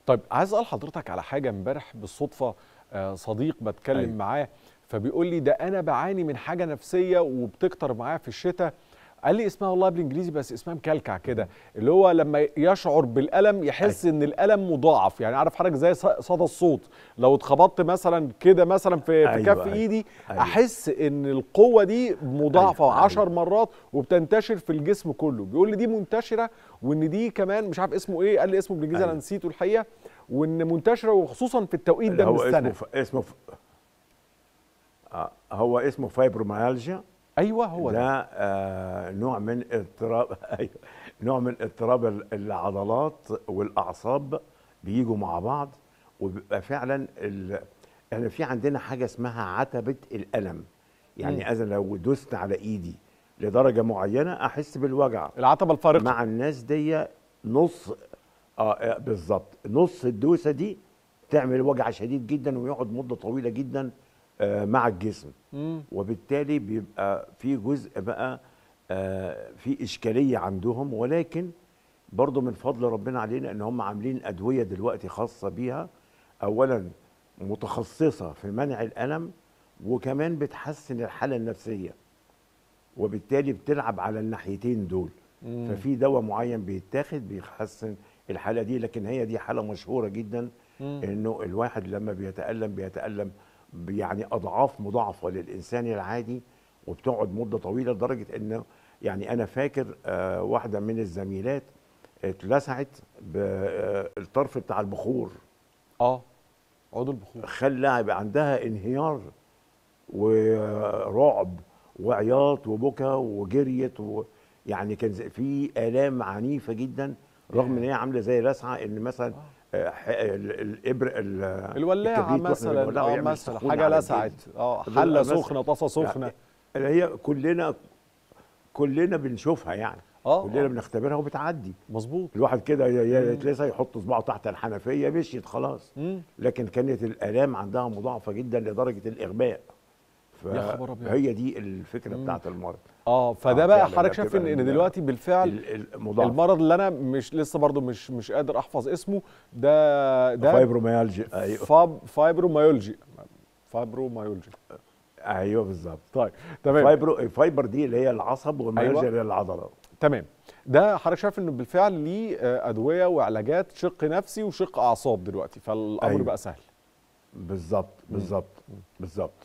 طيب عايز اسال حضرتك على حاجه امبارح بالصدفه آه، صديق بتكلم أيوة. معاه فبيقول لي ده انا بعاني من حاجه نفسيه وبتكتر معايا في الشتاء قال لي اسمها والله بالانجليزي بس اسمها مكلكع كده اللي هو لما يشعر بالالم يحس ان الالم مضاعف يعني عارف حضرتك زي ص- صدى الصوت لو اتخبطت مثلا كده مثلا في في أيوة، كف أيوة، ايدي أيوة. احس ان القوه دي مضاعفه أيوة، عشر أيوة. مرات وبتنتشر في الجسم كله بيقول لي دي منتشره وان دي كمان مش عارف اسمه ايه قال لي اسمه بالانجليزي انا أيوة. نسيته الحقيقه وان منتشره وخصوصا في التوقيت ده من هو السنه اسمه ف... اسمه ف... آه هو اسمه فايبروميالجيا ايوه هو ده ده آه نوع من اضطراب ايوه نوع من اضطراب ال- العضلات والاعصاب بيجوا مع بعض وبيبقى فعلا ال... يعني في عندنا حاجه اسمها عتبه الالم يعني مم. انا لو دوست على ايدي لدرجه معينه احس بالوجع العتبه الفارقه مع الناس دي نص اه آه، بالظبط نص الدوسه دي تعمل وجع شديد جدا ويقعد مده طويله جدا آه مع الجسم مم. وبالتالي بيبقى في جزء بقى آه في اشكاليه عندهم ولكن برضو من فضل ربنا علينا ان هم عاملين ادويه دلوقتي خاصه بيها اولا متخصصه في منع الالم وكمان بتحسن الحاله النفسيه وبالتالي بتلعب على الناحيتين دول مم. ففي دواء معين بيتاخد بيحسن الحاله دي لكن هي دي حاله مشهوره جدا مم. انه الواحد لما بيتالم بيتالم يعني اضعاف مضاعفه للانسان العادي وبتقعد مده طويله لدرجه انه يعني انا فاكر آه واحده من الزميلات اتلسعت بالطرف بتاع البخور اه عود البخور خلى يبقى عندها انهيار ورعب وعياط وبكى وجريت و يعني كان زي- في الام عنيفه جدا رغم ان هي عامله زي لسعه ان مثلا آه، ح- ال- الابر ال- الولاعه الكبريت وإحنا مثلا بنولعه اه يعمل مثلا سخونة حاجه على لسعت الجلد. اه بس- حله بس- سخنه طاسه سخنه يعني هي كلنا كلنا بنشوفها يعني اه كلنا آه. بنختبرها وبتعدي مظبوط الواحد كده ي- ي- مم. يتلسع يحط صباعه تحت الحنفيه مشيت خلاص مم. لكن كانت الالام عندها مضاعفه جدا لدرجه الاغماء يا خبر أبيض. فهي دي الفكره مم. بتاعت المرض اه فده آه، بقى فعلا حضرتك ده شايف بتبقى ان ان ال- دلوقتي بالفعل ال- المضاعف المرض اللي انا مش لسه برضو مش مش قادر احفظ اسمه ده ده فايبروميالجيا ايوه فاب فايبروميولوجي فايبروميولوجي ايوه بالظبط طيب تمام فايبرو الفايبر دي اللي هي العصب والميالجيا أيوة. اللي هي العضلات تمام ده حضرتك شايف انه بالفعل ليه آه، ادويه وعلاجات شق نفسي وشق اعصاب دلوقتي فالامر أيوة. بقى سهل بالظبط بالظبط بالظبط